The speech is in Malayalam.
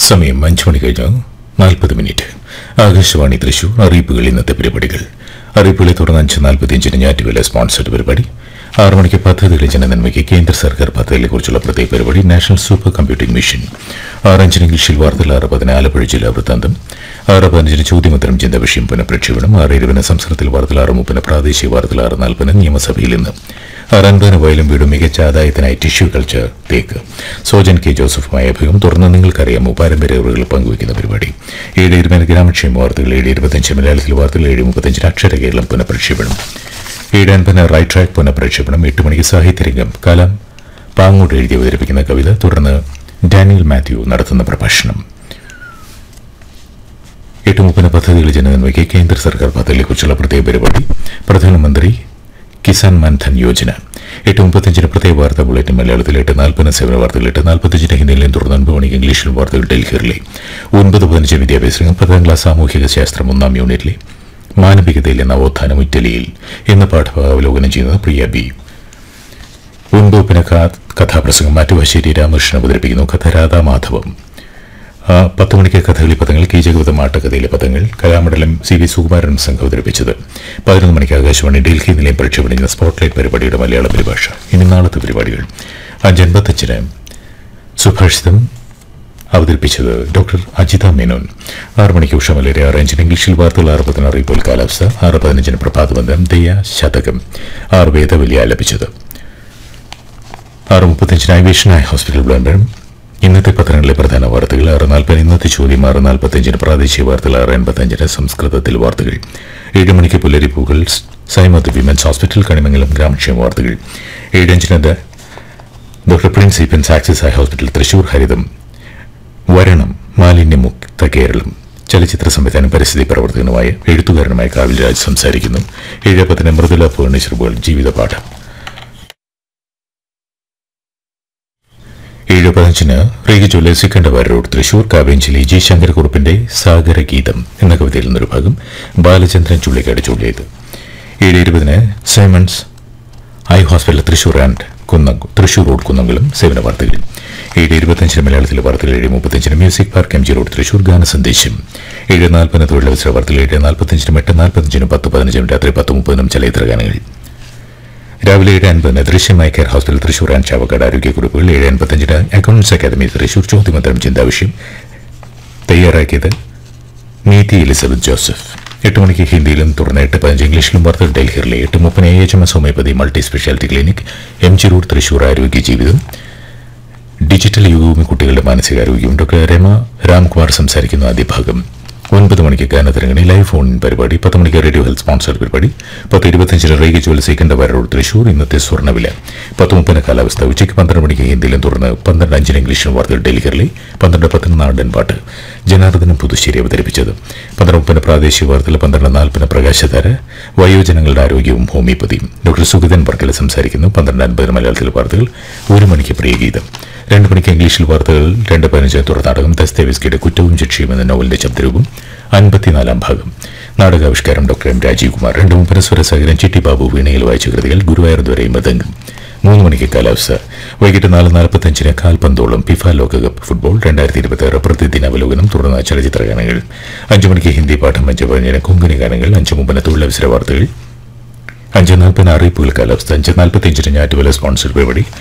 സമയം അഞ്ചു മണി കഴിഞ്ഞ് നാൽപ്പത് മിനിറ്റ് ആകാശവാണി തൃശൂർ അറിയിപ്പുകൾ ഇന്നത്തെ പരിപാടികൾ അറിയിപ്പുകളെ തുടർന്ന് അഞ്ച് നാൽപ്പത്തിയഞ്ചിന് ഞാറ്റുവില സ്പോൺസർഡ് പരിപാടി ആറ് മണിക്ക് പദ്ധതികളെ ജനനന്മയ്ക്ക് കേന്ദ്ര സർക്കാർ പദ്ധതികളെക്കുറിച്ചുള്ള പ്രത്യേക പരിപാടി നാഷണൽ സൂപ്പർ കമ്പ്യൂട്ടിംഗ് മിഷൻ ആറഞ്ചിന് ഇംഗ്ലീഷിൽ വാർത്തകൾ ആറ് പതിന് ആലപ്പുഴ ജില്ലാ വൃത്താന്തം ആറ് പതിനഞ്ചിന് ചോദ്യോത്തരം ചിന്ത വിഷയം പുനഃപ്രക്ഷേപണം ആറ് ഇരുപതിന് സംസ്കൃതത്തിൽ വാർത്തകൾ ആറ് മുപ്പതിന് പ്രാദേശിക വാർത്തകൾ ആറ് നാൽപ്പതിന് നിയമസഭയിൽ നിന്ന് ആറൻപതിന് വയലും വീടും മികച്ച ആദായത്തിനായി ടിഷ്യൂ കൾച്ചർ തേക്ക് സോജൻ കെ ജോസഫുമായ അഭിമുഖം തുടർന്ന് നിങ്ങൾക്കറിയാമോ പാരമ്പര്യ അറിവുകൾ പങ്കുവയ്ക്കുന്ന പരിപാടി ഏഴ് ഇരുപതിന് ഗ്രാമക്ഷേമ വാർത്തകൾ ഏഴ് ഇരുപത്തഞ്ച് മലയാളത്തിൽ വാർത്തകൾ ഏഴ് മുപ്പത്തഞ്ചിന് അക്ഷര കേരളം പുനഃപ്രക്ഷേപണം ഏഴ് അൻപതിന് റൈറ്റ് ട്രാക്ക് പുനഃപ്രക്ഷേപണം എട്ട് മണിക്ക് സാഹിത്യരംഗം കലാം പാങ്ങോട്ട് എഴുതി അവതരിപ്പിക്കുന്ന കവിത തുടർന്ന് ഡാനിയൽ മാത്യു നടത്തുന്ന പ്രഭാഷണം എട്ട് മുപ്പതിന് പദ്ധതികൾ ജനനന്മയ്ക്ക് കേന്ദ്ര സർക്കാർ പദ്ധതികളെക്കുറിച്ചുള്ള പ്രത്യേക പരിപാടി പ്രധാനമന്ത്രി കിസാൻ മാൻധൻ യോജന എട്ട് മുപ്പത്തഞ്ചിന് പ്രത്യേക വാർത്താ ബുള്ളറ്റിൻ മലയാളത്തിൽ എട്ട് നാൽപ്പതിന് സേവന വാർത്തകൾ എട്ട് നാൽപ്പത്തഞ്ചിന് ഹിന്ദിയിലും തുടർന്ന് ഒൻപത് മണിക്ക് ഇംഗ്ലീഷിലും വാർത്തകൾ ഡൽഹിയിലെ ഒൻപത് പതിനഞ്ച് വിദ്യാഭ്യാസ രംഗം പത്താം ക്ലാസ് സാമൂഹിക ശാസ്ത്രം ഒന്നാം യൂണിറ്റിലെ മാനവികതയിലെ നവോത്ഥാനം ഇറ്റലിയിൽ എന്ന പാഠഭാഗം അവലോകനം ചെയ്യുന്നത് പ്രിയ ബി ഒൻപത് പിന്നെ കഥാപ്രസംഗം മാറ്റുവാശ്ശേരി രാമകൃഷ്ണൻ അവതരിപ്പിക്കുന്നു കഥ രാധാമാധവം ആ, പത്ത് മണിക്ക് കഥകളി പദങ്ങൾ കെ ജഗവതം ആട്ടകഥയിലെ പദങ്ങൾ കലാമണ്ഡലം സി വി സുകുമാരൻ സംഘം അവതരിപ്പിച്ചത് പതിനൊന്ന് മണിക്ക് ആകാശവാണി ഡൽഹി നിലയം പ്രക്ഷേപണം ചെയ്യുന്ന സ്പോട്ട്ലൈറ്റ് പരിപാടിയുടെ മലയാള പരിഭാഷ ഇനി നാളത്തെ പരിപാടികൾ അഞ്ചൻപത്തഞ്ചിന് സുഭാഷിതം അവതരിപ്പിച്ചത് ഡോക്ടർ അജിത മേനോൻ ആറ് മണിക്ക് ഉഷമലരെ ആറ് അഞ്ചിന് ഇംഗ്ലീഷിൽ വാർത്തകൾ ആറ് പതിന് അറിയിപ്പോൾ കാലാവസ്ഥ ആറ് പതിനഞ്ചിന് പ്രഭാതബന്ധം ദയ ശതകം ആറ് വേദവലി ആലപിച്ചത് ആറ് മുപ്പത്തഞ്ചിന് ഐവേഷനായ ഹോസ്പിറ്റൽ വിളംബരം ഇന്നത്തെ പത്രങ്ങളിലെ പ്രധാന വാർത്തകൾ ആറ് നാൽപ്പത് ഇന്നത്തെ ചോദ്യം ആറ് നാൽപ്പത്തഞ്ചിന് പ്രാദേശിക വാർത്തകൾ ആറ് എൺപത്തഞ്ചിന് സംസ്കൃതത്തിൽ വാർത്തകൾ ഏഴ് മണിക്ക് പുലരിപ്പൂകൾ സൈമത്ത് വിമൻസ് ഹോസ്പിറ്റൽ കണിമംഗലം ഗ്രാമക്ഷേമ വാർത്തകൾ ഏഴഞ്ചിന് the doctor Prince Eapen's Axis eye hospital Thrissur ഹരിതം വരണം മാലിന്യമുക്ത കേരളം ചലച്ചിത്ര സംവിധാനം പരിസ്ഥിതി പ്രവർത്തകനുമായ എഴുത്തുകാരനുമായ കാവിൽ രാജ് സംസാരിക്കുന്നു ഏഴ് പത്തിന് മൃദുല ഫേർണിച്ചർ വേൾഡ് ജീവിതപാഠം ഏഴ് പതിനഞ്ചിന് റീഗ ജ്വല്ലെ സിക്കണ്ടവാര റോഡ് തൃശൂർ കാവേഞ്ചിലി ജി ശങ്കരക്കുറുപ്പിന്റെ സാഗരഗീതം എന്ന കവിതയിൽ നിന്നൊരു ഭാഗം ബാലചന്ദ്രൻ ചുള്ളിക്കാട് ചൊല്ലിയത് ഏഴ് ഇരുപതിന് Simon's eye hospital Thrissur and കുന്ന തൃശൂർ റോഡ് കുന്നംകുളം സേവന വാർത്തകൾ ഏഴ് ഇരുപത്തഞ്ചിന് മലയാളത്തിലെ വാർത്തകൾ ഏഴ് മുപ്പത്തഞ്ചിന് music park M G road Thrissur ഗാന സന്ദേശം ഏഴ് നാൽപ്പതിന് തൊഴിലവസര വാർത്തകൾ ഏഴ് നാൽപ്പത്തഞ്ചിനും എട്ട് നാൽപ്പത്തഞ്ചിനും പത്ത് പതിനഞ്ചിനും രാത്രി പത്ത് മുപ്പതിനും ചലച്ചിത്ര ഗാനങ്ങൾ രാവിലെ ഏഴ് അൻപതിന് ദൃശ്യമായ care hospital Thrissur and Chavakkad ആരോഗ്യക്കുറിപ്പുകൾ ഏഴ് അൻപത്തഞ്ചിന് അക്കൗണ്ട്സ് അക്കാദമി തൃശൂർ ചോദ്യമന്ത്രം ചിന്താവിഷയം തയ്യാറാക്കിയത് നീതി എലിസബത്ത് ജോസഫ് എട്ട് മണിക്ക് ഹിന്ദിയിലും തുടർന്ന് എട്ട് പതിനഞ്ച് ഇംഗ്ലീഷിലും വാർത്തകൾ ഡൽഹിയിലെ എട്ട് മുപ്പതിന് A H M S homeopathy multi speciality clinic M G road Thrissur ആരോഗ്യ ജീവിതം ഡിജിറ്റൽ യുഗവും കുട്ടികളുടെ മാനസികാരോഗ്യവും ഡോക്ടർ രമ രാംകുമാർ സംസാരിക്കുന്ന ആദ്യ ഭാഗം ഒൻപത് മണിക്ക് ഗാനതരംഗണി ലൈവ് ഫോൺ പരിപാടി പത്ത് മണിക്ക് റേഡിയോ ഹെൽത്ത് സ്പോൺസർ പരിപാടി പത്ത് ഇരുപത്തഞ്ചിന് റേഗി ജോലി സെക്കൻഡ് റോഡ് തൃശൂർ ഇന്നത്തെ സ്വർണ്ണവില പത്ത് മുപ്പതിന് കാലാവസ്ഥ ഉച്ചയ്ക്ക് പന്ത്രണ്ട് മണിക്ക് ഹിന്ദിയിലും തുടർന്ന് പന്ത്രണ്ട് അഞ്ചിന് ഇംഗ്ലീഷിലും വാർത്തകൾ ഡൽഹിയിലെ പന്ത്രണ്ട് പത്തിന് നാടൻ പാട്ട് ജനാർദ്ദനം പുതുശ്ശേരി അവതരിപ്പിച്ചത് പന്ത്രണ്ട് മുപ്പതിന് പ്രാദേശിക വാർത്തകൾ പന്ത്രണ്ട് നാൽപ്പതിന് പ്രകാശധാര വയോജനങ്ങളുടെ ആരോഗ്യവും ഹോമിയോപ്പതിയും ഡോക്ടർ സുഗതൻ വർക്കല സംസാരിക്കുന്നു പന്ത്രണ്ട് അൻപതിന് മലയാളത്തിലെ വാർത്തകൾ ഒരു മണിക്ക് പ്രിയഗീതം രണ്ട് മണിക്ക് ഇംഗ്ലീഷിൽ വാർത്തകൾ രണ്ട് പതിനഞ്ചിന് തുടർനാടകം ദസ്തേവിസ്കിയുടെ കുറ്റവും ശിക്ഷയും എന്ന നോവലിന്റെ ശബ്ദരൂപം അൻപത്തിനാലാം ഭാഗം നാടകാവിഷ്കാരം ഡോക്ടർ എം രാജീവ് കുമാർ രണ്ട് മുപ്പത് സ്വരസഹകരൻ ചിട്ടി ബാബു വീണയിൽ വായിച്ച കൃതികൾ ഗുരുവായൂർ ദ്വരയും മതംഗം മൂന്ന് മണിക്ക് കാലാവസ്ഥ വൈകിട്ട് നാല് നാൽപ്പത്തഞ്ചിന് കാൽപന്തോളം ഫിഫ ലോകകപ്പ് ഫുട്ബോൾ രണ്ടായിരത്തി ഇരുപത്തി ആറ് പ്രതിദിന അവലോകനം തുടർന്ന് ചലച്ചിത്ര ഗാനങ്ങൾ അഞ്ചു മണിക്ക് ഹിന്ദി പാഠം അഞ്ച് പതിനഞ്ചിന് കൊങ്കണി ഗാനങ്ങൾ അഞ്ച് മുപ്പതിന് തൊഴിലവസര വാർത്തകൾ അഞ്ച് നാൽപ്പതിന് അറിയിപ്പുകൾ കാലാവസ്ഥ അഞ്ച് നാൽപ്പത്തിയഞ്ചിന് ഞാറ്റുവില സ്പോൺസർ പരിപാടി